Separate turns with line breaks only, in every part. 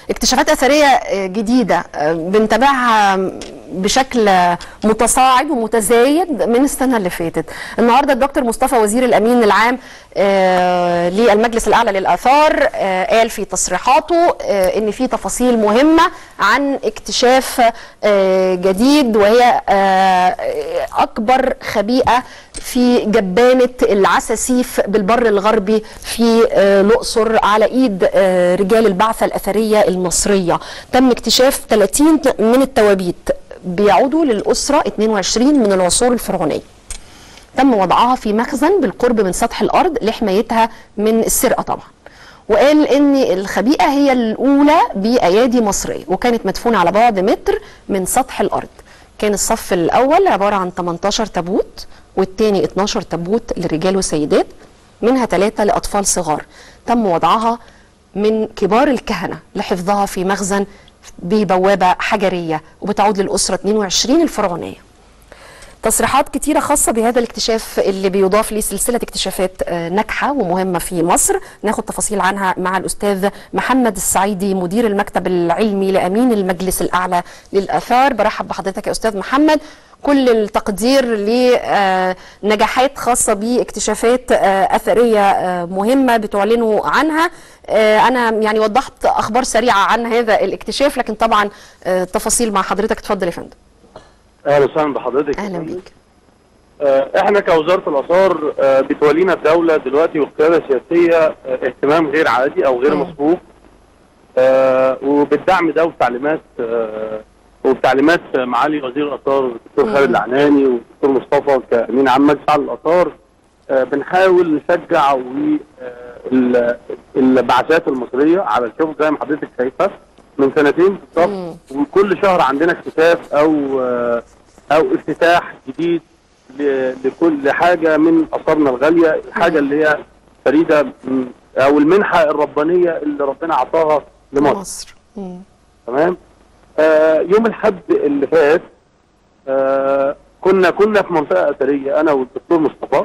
اكتشافات اثريه جديده بنتابعها بشكل متصاعد ومتزايد من السنه اللي فاتت النهارده الدكتور مصطفى وزير الامين العام آه للمجلس الاعلى للاثار آه قال في تصريحاته آه ان في تفاصيل مهمه عن اكتشاف جديد وهي اكبر خبيئه في جبانه العساسيف بالبر الغربي في الاقصر على ايد رجال البعثه الاثريه المصريه تم اكتشاف 30 من التوابيت بيعودوا للأسرة 22 من العصور الفرعونية تم وضعها في مخزن بالقرب من سطح الأرض لحمايتها من السرقة طبعا وقال ان الخبيئة هي الأولى بأيادي مصرية وكانت مدفونة على بعد متر من سطح الأرض كان الصف الأول عبارة عن 18 تابوت والتاني 12 تابوت للرجال والسيدات منها ثلاثة لأطفال صغار تم وضعها من كبار الكهنة لحفظها في مخزن ببوابة حجرية وبتعود للأسرة 22 الفرعونية تصريحات كتيرة خاصة بهذا الاكتشاف اللي بيضاف لسلسلة اكتشافات ناجحة ومهمة في مصر ناخد تفاصيل عنها مع الأستاذ محمد السعيدي مدير المكتب العلمي لأمين المجلس الأعلى للآثار برحب بحضرتك يا أستاذ محمد كل التقدير لنجاحات خاصة باكتشافات أثرية مهمة بتعلنوا عنها أنا يعني وضحت أخبار سريعة عن هذا الاكتشاف لكن طبعا تفاصيل مع حضرتك اتفضل يا فندم
اهلا وسهلا بحضرتك
أهلا بيك
احنا كوزاره الاثار بتولينا الدوله دلوقتي والقياده السياسيه اهتمام غير عادي او غير مسبوق وبالدعم ده وبتعليمات وبتعليمات معالي وزير الاثار الدكتور خالد العناني والدكتور مصطفى كامين عام مجلس على الاثار بنحاول نشجع البعثات المصريه على الشغل زي ما حضرتك شايفه من سنتين بالظبط وكل شهر عندنا اكتشاف او او افتتاح جديد لكل حاجه من اثارنا الغاليه الحاجه اللي هي فريده او المنحه الربانيه اللي ربنا اعطاها لمصر
مصر
تمام آه يوم الحد اللي فات آه كنا كنا في منطقه اثريه انا والدكتور مصطفى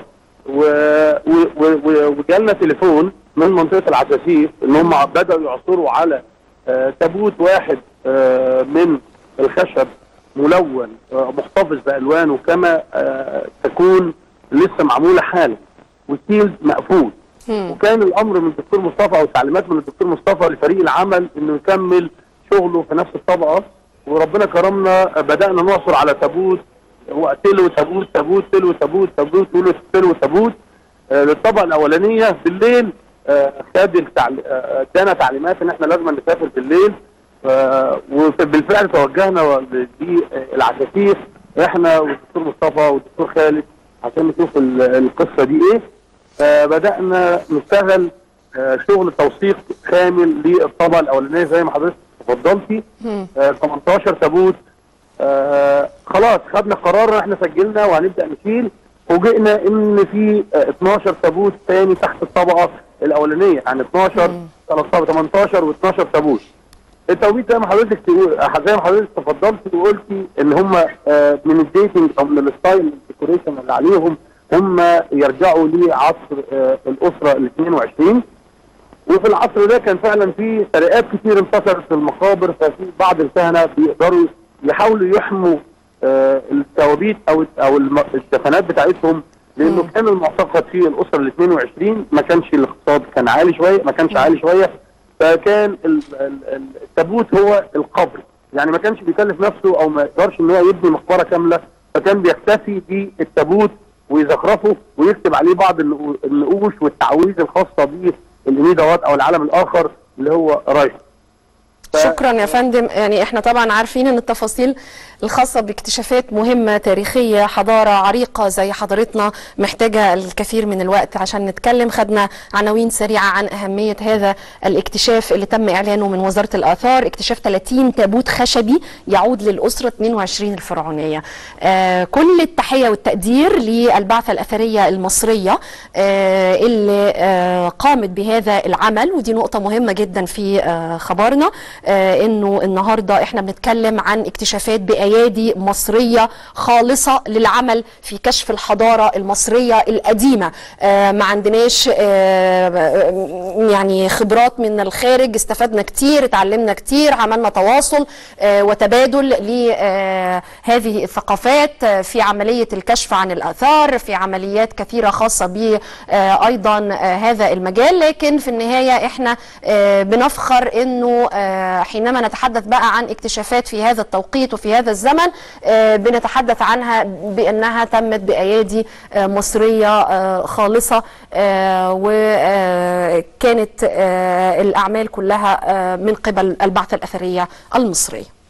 وجالنا تليفون من منطقه العساسيف ان هم بداوا يعثروا على آه تابوت واحد آه من الخشب ملون آه محتفظ بالوانه كما آه تكون لسه معموله حالا والسيل مقفول وكان الامر من الدكتور مصطفى او التعليمات من الدكتور مصطفى لفريق العمل انه يكمل شغله في نفس الطبقه وربنا كرمنا بدانا نعثر على تابوت وقتله تابوت تابوت تلو تابوت تابوت تلو تلو تابوت آه للطبقه الاولانيه بالليل آه خد ادانا آه تعليمات ان احنا لازم نسافر بالليل وبالفعل توجهنا للعساسيف احنا والدكتور مصطفى والدكتور خالد عشان نشوف القصه دي ايه بدانا نشتغل شغل توثيق كامل للطبقه الاولانيه زي ما حضرتك اتفضلتي آه 18 تابوت آه خلاص خدنا قرار ان احنا سجلنا وهنبدا نشيل فوجئنا ان في آه 12 تابوت ثاني تحت الطبقه الاولانيه يعني 12 13 18 و12 تابوت التوبيت زي ما حضرتك زي ما حضرتك تفضلتي وقلتي ان هم آه من الديتنج او من الستايل الديكوريشن اللي عليهم هم يرجعوا لعصر آه الاسره ال 22 وفي العصر ده كان فعلا في سرقات كتير انتشرت في المقابر ففي بعض الكهنه بيقدروا يحاولوا يحموا آه التوابيت او او الدفنات بتاعتهم لانه كان المعتقد في الاسره ال 22 ما كانش الاقتصاد كان عالي شويه ما كانش عالي شويه فكان التابوت هو القبر يعني ما كانش بيكلف نفسه او ما يقدرش ان هو يبني مقبره كامله فكان بيكتفي بالتابوت ويزخرفه ويكتب عليه بعض النقوش والتعويذ الخاصه بيه الانيدوات او العالم الاخر اللي هو رايح
شكرا يا فندم يعني احنا طبعا عارفين ان التفاصيل الخاصة باكتشافات مهمة تاريخية حضارة عريقة زي حضارتنا محتاجة الكثير من الوقت عشان نتكلم خدنا عناوين سريعة عن أهمية هذا الاكتشاف اللي تم إعلانه من وزارة الآثار اكتشاف 30 تابوت خشبي يعود للأسرة 22 الفرعونية آه كل التحية والتقدير للبعثة الأثرية المصرية آه اللي آه قامت بهذا العمل ودي نقطة مهمة جدا في آه خبرنا آه، انه النهارده احنا بنتكلم عن اكتشافات بايادي مصريه خالصه للعمل في كشف الحضاره المصريه القديمه آه، ما عندناش آه، يعني خبرات من الخارج استفدنا كتير اتعلمنا كتير عملنا تواصل آه، وتبادل لهذه الثقافات آه، في عمليه الكشف عن الاثار في عمليات كثيره خاصه ب آه، ايضا آه، هذا المجال لكن في النهايه احنا آه، بنفخر انه آه، حينما نتحدث بقى عن اكتشافات في هذا التوقيت وفي هذا الزمن آه، بنتحدث عنها بانها تمت بايادي آه، مصريه آه، خالصه وكانت الاعمال كلها آه، من قبل البعثه الاثريه المصريه